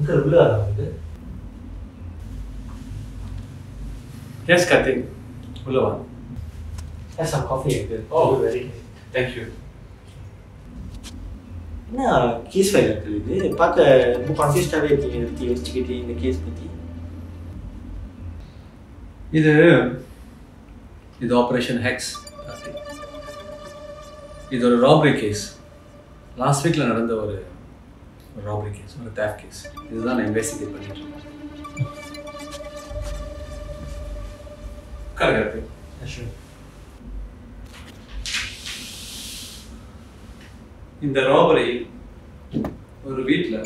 இங்கே உள்ள வந்து எஸ் கார்த்திக் உள்ள வா Have some coffee uncle. Oh. very thank you என்ன கேஸ் ஃபைல் இருக்குது இது பார்க்க ரொம்ப கன்ஃபியூஸ்டாகவே இருக்கீங்க பற்றி யோசிச்சுக்கிட்டு இந்த கேஸ் பற்றி இது இது ஆப்ரேஷன் ஹெக்ஸ் இது ஒரு ராபரி கேஸ் லாஸ்ட் வீக்கில் நடந்த ஒரு ஒரு ராபரி கேஸ் ஒரு தேஃப் கேஸ் இதுதான் நான் இன்வெஸ்டிகேட் பண்ணிட்டு இருக்கேன் கரெக்ட் இந்த ராபரி ஒரு வீட்டில்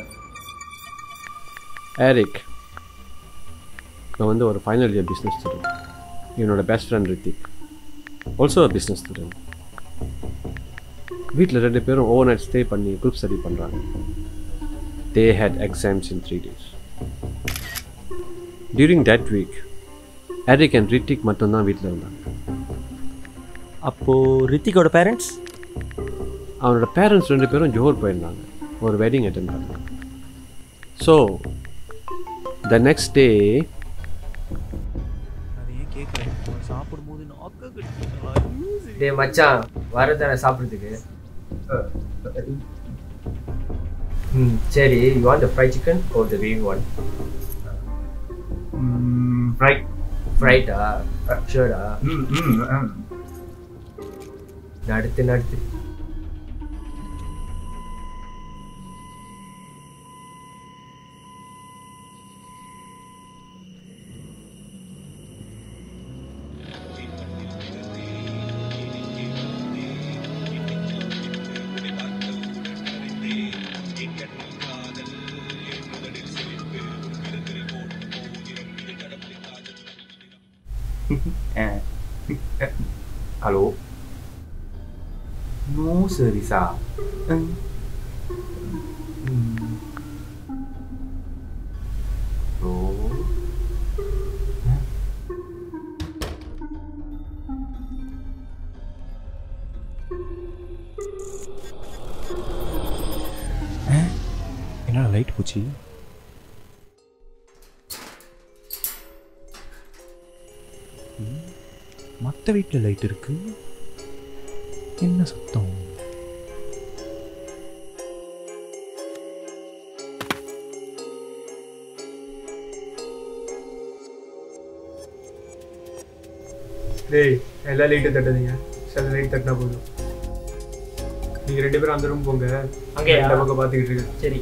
ஏரிக் நான் வந்து ஒரு ஃபைனல் இயர் பிஸ்னஸ் ஸ்டூடெண்ட் என்னோட best friend Rithik also business student வீட்டில் ரெண்டு பேரும் ஓவர் நைட் ஸ்டே பண்ணி குரூப் ஸ்டடி பண்ணுறாங்க they had exams in three days during that week Eric and Rithik மட்டும்தான் வீட்டில் இருந்தாங்க அப்போது ரித்திகோட பேரண்ட்ஸ் அவனோட பேரண்ட்ஸ் ரெண்டு பேரும் ஜோஹர் போயிருந்தாங்க ஒரு வெட்டிங் அட்டன் பண்ணாங்க ஸோ த நெக்ஸ்ட் டே அதை ஏன் கேட்குறேன் சாப்பிடும்போது டேய் மச்சான் வரதானே சாப்பிட்றதுக்கு ம் சரி you want the fry chicken or the green one right ஃப்ரைட்டா ஷூரா ம் ம் ம் நடத்து நடத்து ஹலோ நோ சர்வீஸா ப்ரோ என்ன லைட் போச்சு மற்ற வீட்டில் லைட் இருக்கு என்ன சத்தம் டேய் எல்லா லைட்டும் தட்டாதீங்க சில லைட் தட்டினா போதும் நீங்க ரெண்டு பேரும் அந்த ரூம் போங்க அங்கேயா? இந்த பக்கம் பார்த்துக்கிட்டு இருக்கு சரி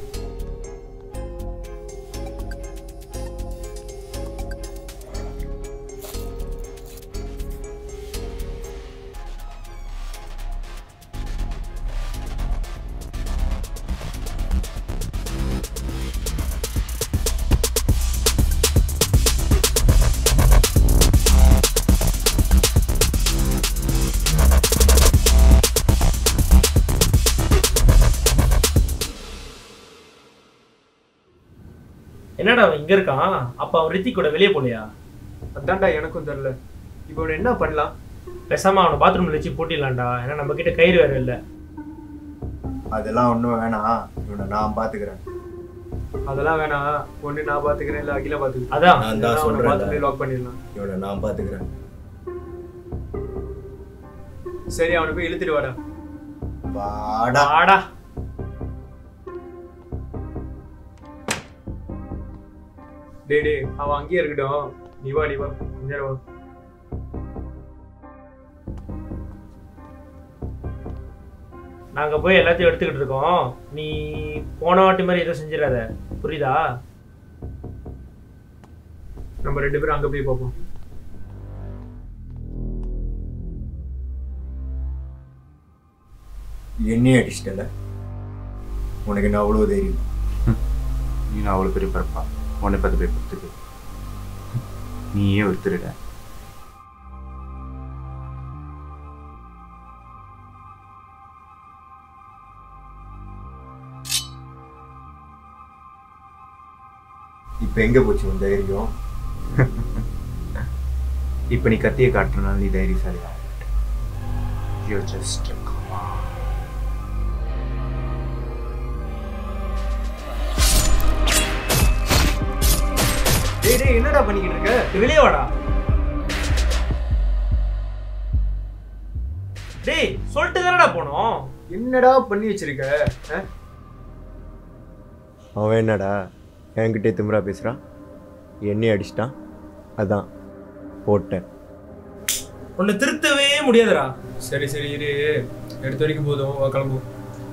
என்னடா அவன் இங்க இருக்கான் அப்ப அவன் ரித்திக் கூட வெளியே போலையா அதான்டா எனக்கும் தெரியல இப்போ இவனை என்ன பண்ணலாம் பேசாம அவனை பாத்ரூம்ல வச்சு போட்டிடலாம்டா ஏன்னா நம்ம கிட்ட கயிறு வேற இல்ல அதெல்லாம் ஒன்றும் வேணாம் இவனை நான் பார்த்துக்கிறேன் அதெல்லாம் வேணாம் ஒண்ணு நான் பாத்துக்கிறேன் இல்ல அகிலா பாத்துக்கிறேன் அதான் நான் தான் சொல்றேன் பாத்ரூம்ல லாக் பண்ணிடலாம் இவனை நான் பார்த்துக்கிறேன் சரி அவனை போய் இழுத்துட்டு வாடா வாடா ஆடா டேய் டேய் அவன் அங்கேயே இருக்கட்டும் நீ வா நீ வா கொஞ்ச நேரம் வா நாங்க போய் எல்லாத்தையும் எடுத்துக்கிட்டு இருக்கோம் நீ போன வாட்டி மாதிரி எதுவும் செஞ்சிடாத புரியுதா நம்ம ரெண்டு பேரும் அங்க போய் பார்ப்போம் என்னையே அடிச்சிட்டல உனக்கு என்ன அவ்வளோ தைரியம் நீ நான் அவ்வளோ பெரிய பரப்பா உன்னை பத்து போய் பத்துக்கு நீயே ஒருத்தருட இப்போ எங்கே போச்சு உன் தைரியம் இப்போ நீ கத்தியை காட்டுறனால நீ தைரியசாலி யூ ஜஸ்ட் டேய் டேய் என்னடா பண்ணிக்கிட்டு இருக்க வெளியே வாடா டேய் சொல்லிட்டு தானடா போனோம் என்னடா பண்ணி வச்சிருக்க ஆ? அவன் என்னடா என்கிட்டே திமிரா பேசுகிறான் என்னையும் அடிச்சிட்டான் அதான் போட்டேன் உன்னை திருத்தவே முடியாதுடா சரி சரி இரு எடுத்த வரைக்கும் போதும் வா கிளம்புவோம்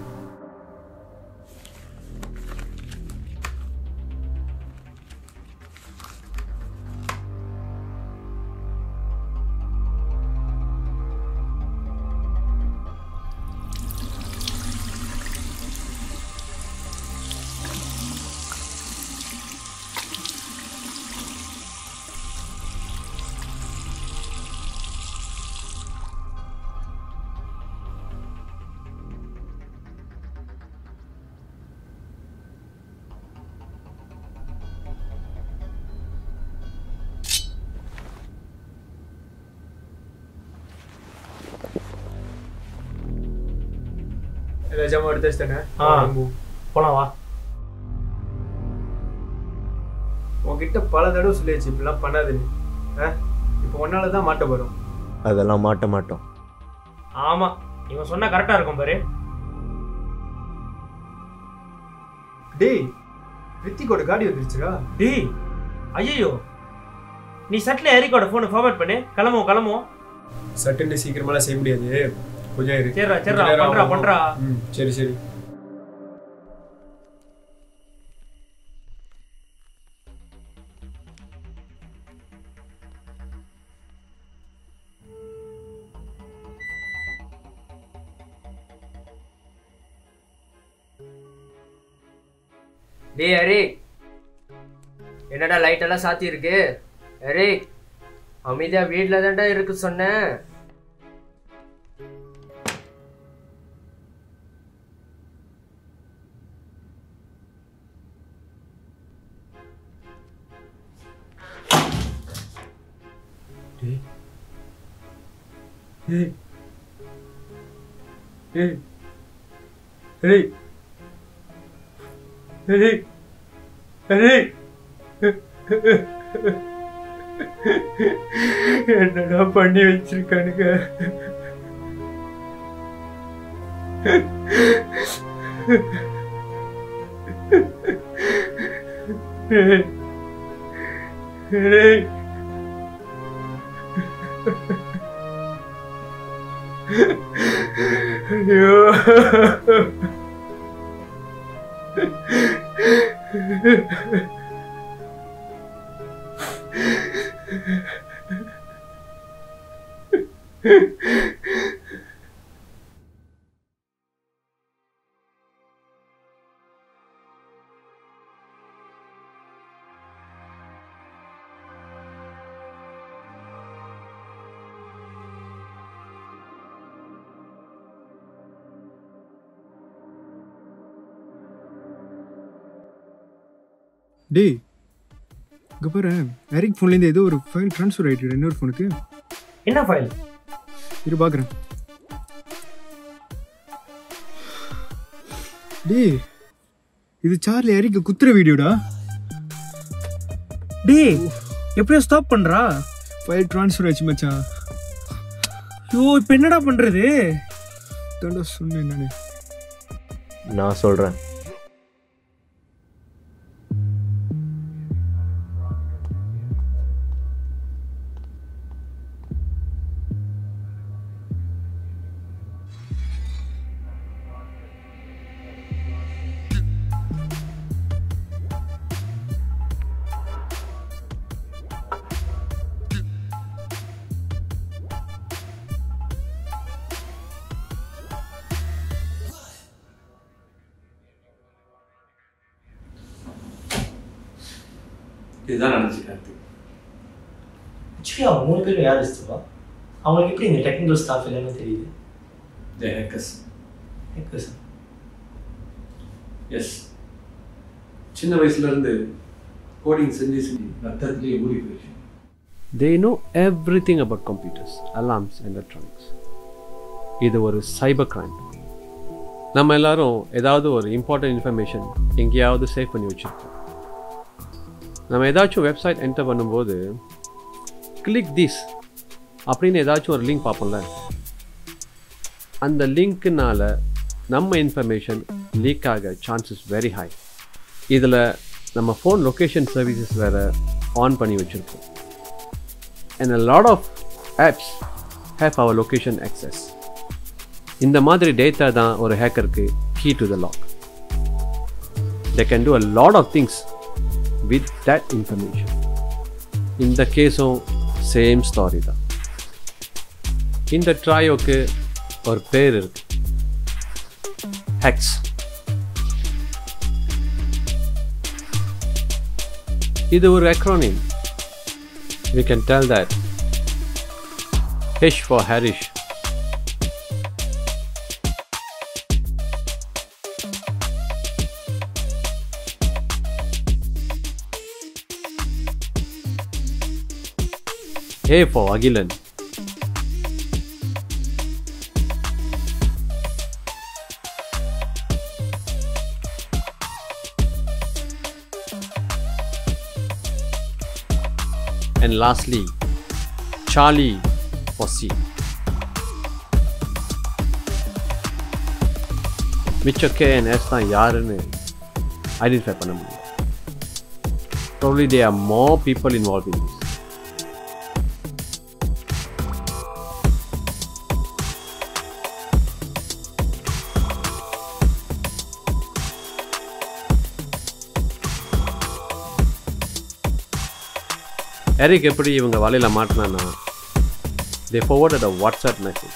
எல்லா ஜாமான் எடுத்து வச்சிட்டேனே ஆ. கிளம்புவோம் போலாம் வா உன்கிட்ட பல தடவை சொல்லியாச்சு இப்படிலாம் பண்ணாதுன்னு ஆ இப்போ ஒன்னால தான் மாட்ட போகிறோம் அதெல்லாம் மாட்ட மாட்டோம் ஆமா இவன் சொன்னா கரெக்டா இருக்கும் பாரு டேய் ரித்திகோட காடி வந்துருச்சுடா டேய் ஐயோ நீ சட்ல எரிக்கோட ஃபோனை ஃபார்வர்ட் பண்ணு கிளம்புவோம் கிளம்புவோம் சட்டுன்னு சீக்கிரமாலாம் செய்ய முடியாது கொஞ்சம் இரு சரிடா சரிடா கொஞ்ச நேரம் பண்றா ஆகும். பண்றா ம் சரி சரி டேய் அரே என்னடா லைட் எல்லாம் சாத்தி இருக்கு அரே அமைதியா வீட்ல தான்டா இருக்கு சொன்னேன் ஏய் ஏய் ஏய் ஏய் ஏய் என்னடா பண்ணி வச்சிருக்கானுங்க ஏய் ஏய் ஐயோ டேய் இங்கே பாரு எரிக் ஃபோன்லேருந்து ஏதோ ஒரு ஃபைல் ட்ரான்ஸ்ஃபர் ஆகிட்டு இன்னொரு ஃபோனுக்கு என்ன ஃபைல் இரு பார்க்குறேன் டேய் இது சார்லி எரிக்கு குத்துற வீடியோடா டேய் எப்படியோ ஸ்டாப் பண்றா ஃபைல் ட்ரான்ஸ்ஃபர் ஆச்சு மச்சான் ஐயோ இப்போ என்னடா பண்றது தாண்டா சொன்னேன் நான் நான் சொல்கிறேன் இதுதான் நடந்துச்சு கார்த்திக் ஆக்சுவலி அவங்க மூணு பேரும் யார் இஸ்துவா அவங்களுக்கு எப்படி இந்த டெக்னிக்கல் ஸ்டாஃப் இல்லைன்னு தெரியுது த ஹேக்கர்ஸ் Hackers. எஸ் சின்ன வயசுல இருந்து கோடிங் செஞ்சு செஞ்சு ரத்தத்திலேயே ஊறி போயிடுச்சு They know everything about computers, alarms, and electronics. இது ஒரு சைபர் கிரைம் நம்ம எல்லாரும் ஏதாவது ஒரு இம்பார்ட்டன்ட் இன்ஃபர்மேஷன் எங்கேயாவது சேவ் பண்ணி வச்சுருக்கோம் நம்ம ஏதாச்சும் வெப்சைட் என்டர் பண்ணும்போது கிளிக் திஸ் அப்படின்னு ஏதாச்சும் ஒரு லிங்க் பார்ப்போம்ல அந்த லிங்க்குனால நம்ம இன்ஃபர்மேஷன் லீக் ஆக சான்சஸ் வெரி ஹை இதில் நம்ம ஃபோன் லொக்கேஷன் சர்வீசஸ் வேறு ஆன் பண்ணி வச்சுருக்கோம் and a lot of apps have our location access இந்த மாதிரி டேட்டா தான் ஒரு ஹேக்கருக்கு key to the lock they can do a lot of things with that information இந்த கேஸும் சேம் ஸ்டாரி தான் இந்த ட்ராயோக்கு ஒரு பேர் இருக்கு ஹெக்ஸ் இது ஒரு acronym we can tell that H for Harish A for Agilan and lastly Charlie for C. மிச்ச கே அண்ட் எஸ் தான் யாருன்னு ஐடென்டிஃபை பண்ண முடியும் probably they are more people involve in this Eric எப்படி இவங்க வலையில் மாட்டினான்னா they forwarded a WhatsApp message.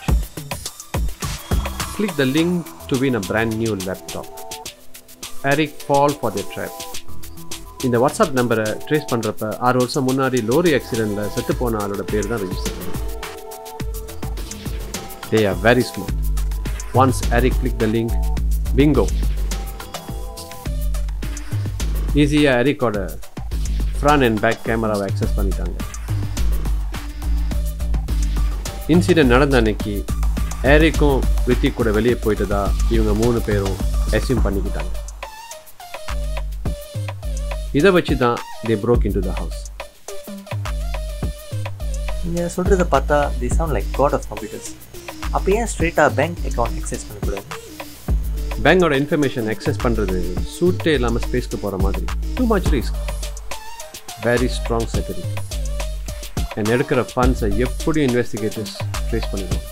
Click the link to win a brand new laptop. Eric fall for their trap. இந்த வாட்ஸ்அப் நம்பரை ட்ரேஸ் பண்ணுறப்ப ஆறு வருஷம் முன்னாடி லோரி ஆக்சிடெண்ட்டில் செத்து போன ஆளோட பேர் தான் ரெஜிஸ்டர் பண்ணும் they are very smart ones Eric click the link bingo ஈஸியாக எரிக்கோட ஃப்ரண்ட் அண்ட் பேக் கேமராவை அக்சஸ் பண்ணிட்டாங்க இன்சிடென்ட் நடந்த அன்னைக்கு ஏரிக்கும் ரித்திக் கூட வெளியே போயிட்டதா இவங்க மூணு பேரும் அசியூம் பண்ணிக்கிட்டாங்க இதை வச்சு தான் they broke in to the house நீங்கள் சொல்கிறத பார்த்தா the sound like god of computers அப்போ ஏன் ஸ்ட்ரெயிட்டாக பேங்க் அக்கௌண்ட் அக்சஸ் பண்ணக்கூடாது பேங்கோட இன்ஃபர்மேஷன் அக்சஸ் பண்ணுறது சூட்டே இல்லாமல் ஸ்பேஸ்க்கு போகிற மாதிரி too much risk very strong security and எடுக்கிற ஃபண்ட்ஸை எப்படி இன்வெஸ்டிகேட்டர்ஸ் ட்ரேஸ் பண்ணிடுவோம்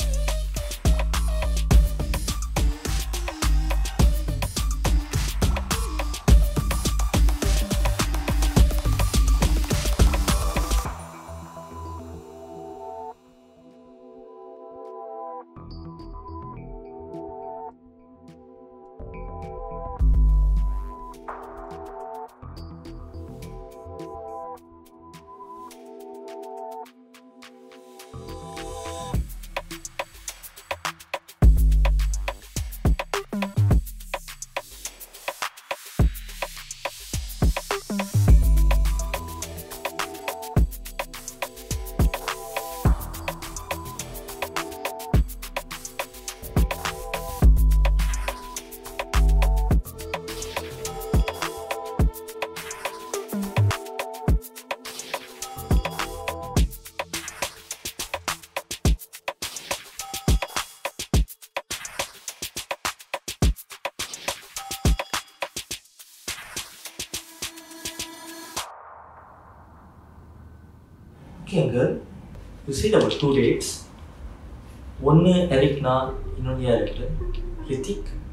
okay uncle you cheat about two dates ஒன்று எரிக்னா இன்னொன்று யார் ரித்திக்